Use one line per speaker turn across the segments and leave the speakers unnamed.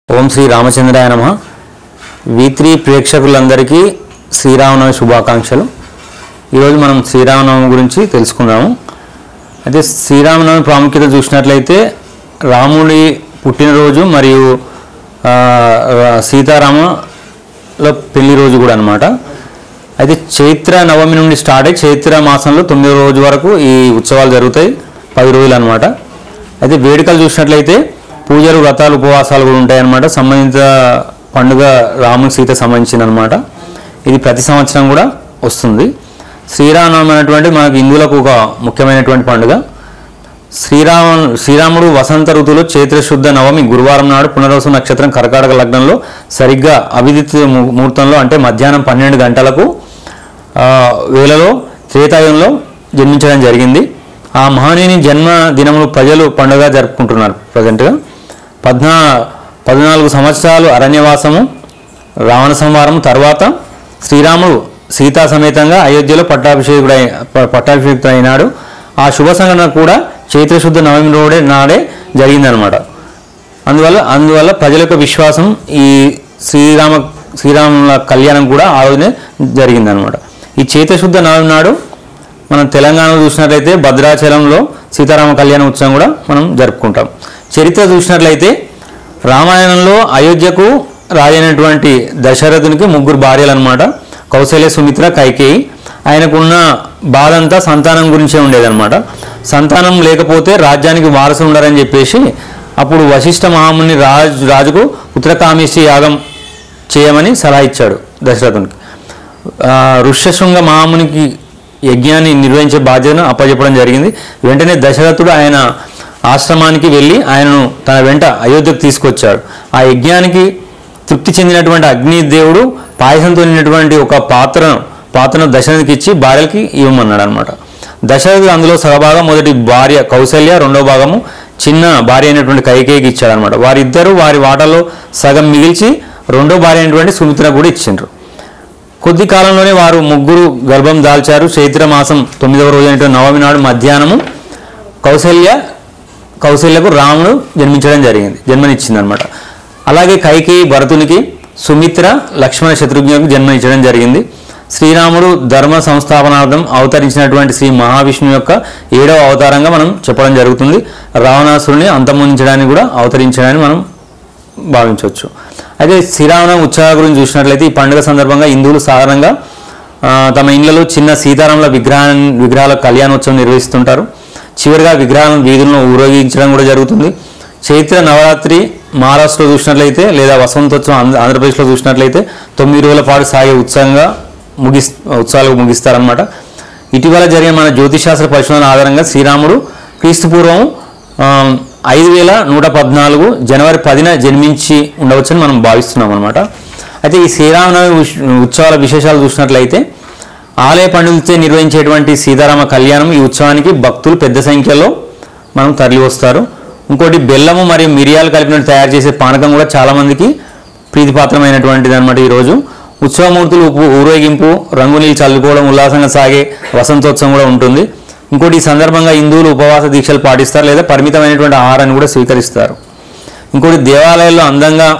ఓం శ్రీ రామచంద్రాయ నమ V three ప్రేక్షకులందరికీ శ్రీరామనవమి శుభాకాంక్షలు ఈరోజు మనం శ్రీరామనవమి గురించి తెలుసుకుందాము అయితే శ్రీరామనవమి ప్రాముఖ్యత చూసినట్లయితే రాముడి పుట్టినరోజు మరియు ఆ, రా- సీతారామల పెళ్లి రోజు కూడా అనమాట అయితే చైత్ర నవమి నుండి స్టార్ట్ అయ్యి చైత్ర మాసంలో తొమ్మిదో రోజు వరకు ఈ ఉత్సవాలు జరుగుతాయి పది రోజులు అనమాట అయితే వేడుకలు చూసినట్లయితే పూజలు వ్రతాలు ఉపవాసాలు కూడా ఉంటాయి అనమాట సంబంధిత పండుగ రాముని సీత సంబంధించిన అనమాట ఇది ప్రతి సంవత్సరం కూడా వస్తుంది శ్రీరామనవమి అనేటువంటి మనకు హిందువులకు ఒక ముఖ్యమైనటువంటి పండుగ శ్రీరామ శ్రీరాముడు వసంత ఋతువులో చైత్రశుద్ధ నవమి గురువారం నాడు పునర్వసు నక్షత్రం కర్కాటక లగ్నంలో సరిగ్గా అభిజిత్ ము- ముహూర్తంలో అంటే మధ్యాహ్నం పన్నెండు గంటలకు ఆ, వేళలో త్రేతాయుగంలో జన్మించడం జరిగింది ఆ మహనీయుని జన్మ దినములు ప్రజలు పండుగ జరుపుకుంటున్నారు ప్రజెంట్గా పద్నా పద్నాలుగు సంవత్సరాలు అరణ్యవాసము రావణ సంహారం తర్వాత శ్రీరాముడు సీతా సమేతంగా అయోధ్యలో పట్టాభిషేకుడై ప- పట్టాభిషేకుడు అయినాడు ఆ శుభ సంఘటన కూడా చైత్రశుద్ధ నవమి రోజే నాడే జరిగిందనమాట అందువల్ల అందువల్ల ప్రజల యొక్క విశ్వాసం ఈ శ్రీరామ శ్రీరాముల కళ్యాణం కూడా ఆ రోజునే జరిగిందనమాట ఈ చైత్రశుద్ధ నవమి నాడు మనం తెలంగాణలో చూసినట్లయితే భద్రాచలంలో సీతారామ కళ్యాణ ఉత్సవం కూడా మనం జరుపుకుంటాం చరిత్ర చూసినట్లయితే రామాయణంలో అయోధ్యకు రాజైనటువంటి దశరథునికి ముగ్గురు భార్యలు అనమాట కౌశల్య సుమిత్ర కైకేయి ఆయనకున్న బాధ అంతా సంతానం గురించే ఉండేదన్నమాట సంతానం లేకపోతే రాజ్యానికి వారసు ఉండరని చెప్పేసి అప్పుడు వశిష్ఠ మహాముని రాజు రాజుకు ఉత్తరకామేశి యాగం చేయమని సలహా ఇచ్చాడు దశరథునికి ఆ, ఋష్యశృంగ మహామునికి యజ్ఞాన్ని నిర్వహించే బాధ్యతను అప్పచెప్పడం జరిగింది వెంటనే దశరథుడు ఆయన ఆశ్రమానికి వెళ్ళి ఆయనను తన వెంట అయోధ్యకు తీసుకొచ్చాడు ఆ యజ్ఞానికి తృప్తి చెందినటువంటి అగ్నిదేవుడు పాయసంతో నిండినటువంటి ఒక పాత్రను పాత్రను దశరథునికి ఇచ్చి భార్యలకి ఇవ్వమన్నాడు అనమాట దశరథుడు అందులో సగభాగం మొదటి భార్య కౌశల్య రెండో భాగము చిన్న భార్య అయినటువంటి కైకేయికి ఇచ్చాడనమాట వారిద్దరూ వారి వాటలో సగం మిగిల్చి రెండో భార్య అయినటువంటి సుమిత్ర కూడా ఇచ్చిండ్రు కొద్ది కాలంలోనే వారు ముగ్గురు గర్భం దాల్చారు చైత్ర మాసం తొమ్మిదవ రోజు అయినటువంటి నవమి నాడు మధ్యాహ్నము కౌశల్య కౌశల్యకు రాముడు జన్మించడం జరిగింది జన్మనిచ్చింది అనమాట అలాగే కైకేయి భరతునికి సుమిత్ర లక్ష్మణ శత్రుఘ్నకు జన్మనిచ్చడం జరిగింది శ్రీరాముడు ధర్మ సంస్థాపనార్థం అవతరించినటువంటి శ్రీ మహావిష్ణువు యొక్క ఏడవ అవతారంగా మనం చెప్పడం జరుగుతుంది రావణాసురుని అంతమొందించడానికి కూడా అవతరించడానికి మనం భావించవచ్చు అయితే శ్రీరామనవమి ఉత్సవాల గురించి చూసినట్లయితే ఈ పండుగ సందర్భంగా హిందువులు సాధారణంగా ఆ, తమ ఇళ్లలో చిన్న సీతారాముల విగ్రహాన్ని విగ్రహాల కళ్యాణోత్సవం నిర్వహిస్తుంటారు చివరిగా విగ్రహాలను వీధులను ఊరేగించడం కూడా జరుగుతుంది చైత్ర నవరాత్రి మహారాష్ట్రలో చూసినట్లయితే లేదా వసంతోత్సవం ఆంధ్ర ఆంధ్రప్రదేశ్లో చూసినట్లయితే తొమ్మిది రోజుల పాటు సాగే ఉత్సవంగా ముగిస్ ఉత్సవాలు ముగిస్తారనమాట ఇటీవల జరిగిన మన జ్యోతిశాస్త్ర పరిశోధన ఆధారంగా శ్రీరాముడు క్రీస్తుపూర్వం ఆ, ఐదు వేల నూట పద్నాలుగు జనవరి పదిన జన్మించి ఉండవచ్చని మనం భావిస్తున్నాం అనమాట అయితే ఈ శ్రీరామనవమి ఉష్- ఉత్సవాల విశేషాలు చూసినట్లయితే ఆలయ పండుగలతో నిర్వహించేటువంటి సీతారామ కళ్యాణం ఈ ఉత్సవానికి భక్తులు పెద్ద సంఖ్యలో మనం తరలి వస్తారు ఇంకోటి బెల్లము మరియు మిరియాలు కలిపినట్టు తయారు చేసే పానకం కూడా చాలామందికి ప్రీతిపాత్రమైనటువంటిది అనమాట ఈరోజు ఉత్సవమూర్తులు ఉప్పు- ఊరేగింపు రంగు నీళ్ళు చల్లుకోవడం ఉల్లాసంగా సాగే వసంతోత్సవం కూడా ఉంటుంది ఇంకోటి ఈ సందర్భంగా హిందువులు ఉపవాస దీక్షలు పాటిస్తారు లేదా పరిమితమైనటువంటి ఆహారాన్ని కూడా స్వీకరిస్తారు ఇంకోటి దేవాలయాల్లో అందంగా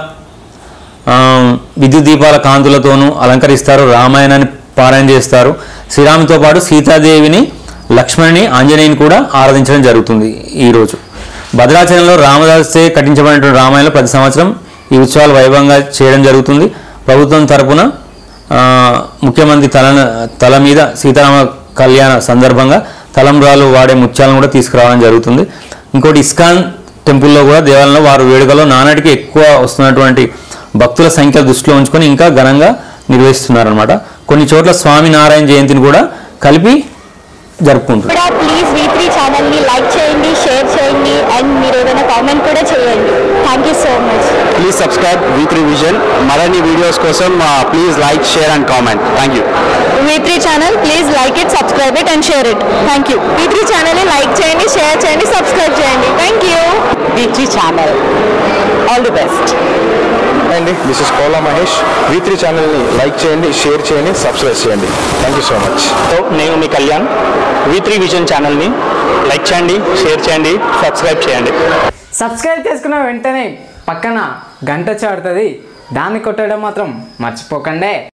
ఆ, విద్యుత్ దీపాల కాంతులతోనూ అలంకరిస్తారు రామాయణాన్ని పారాయణ చేస్తారు శ్రీరాముతో పాటు సీతాదేవిని లక్ష్మణుని ఆంజనేయుని కూడా ఆరాధించడం జరుగుతుంది ఈరోజు భద్రాచలంలో రామదాసే కట్టించబడినటువంటి రామాయణంలో ప్రతి సంవత్సరం ఈ ఉత్సవాలు వైభవంగా చేయడం జరుగుతుంది ప్రభుత్వం తరపున ఆ, ముఖ్యమంత్రి తల తల మీద సీతారామ కళ్యాణ సందర్భంగా తలంబ్రాలు వాడే ముత్యాలను కూడా తీసుకురావడం జరుగుతుంది ఇంకోటి ఇస్కాన్ టెంపుల్లో కూడా దేవాలయంలో వారు వేడుకలో నానాటికి ఎక్కువ వస్తున్నటువంటి భక్తుల సంఖ్య దృష్టిలో ఉంచుకొని ఇంకా ఘనంగా నిర్వహిస్తున్నారనమాట కొన్ని చోట్ల స్వామి నారాయణ జయంతిని కూడా కలిపి జరుపుకుంటున్నారు
కూడా ప్లీజ్ వీ త్రీ ఛానల్ని లైక్ చేయండి షేర్ చేయండి అండ్ మీరు ఏదైనా కామెంట్ కూడా చేయండి thank you so much
please subscribe V three vision మరిన్ని వీడియోస్ కోసం please like share and comment thank you
V three channel please like it subscribe it and share it thank you V three ఛానల్ని like చేయండి share చేయండి subscribe చేయండి thank you V three channel all the best
అండి this is Kola Mahesh V three ఛానల్ని like చేయండి share చేయండి subscribe చేయండి thank you so much
so నేను మీ కళ్యాణ్ వి త్రీ విజన్ ఛానల్ని లైక్ చేయండి షేర్ చేయండి సబ్స్క్రైబ్ చేయండి
సబ్స్క్రైబ్ చేసుకున్న వెంటనే పక్కన గంట చాడుతుంది దాన్ని కొట్టడం మాత్రం మర్చిపోకండి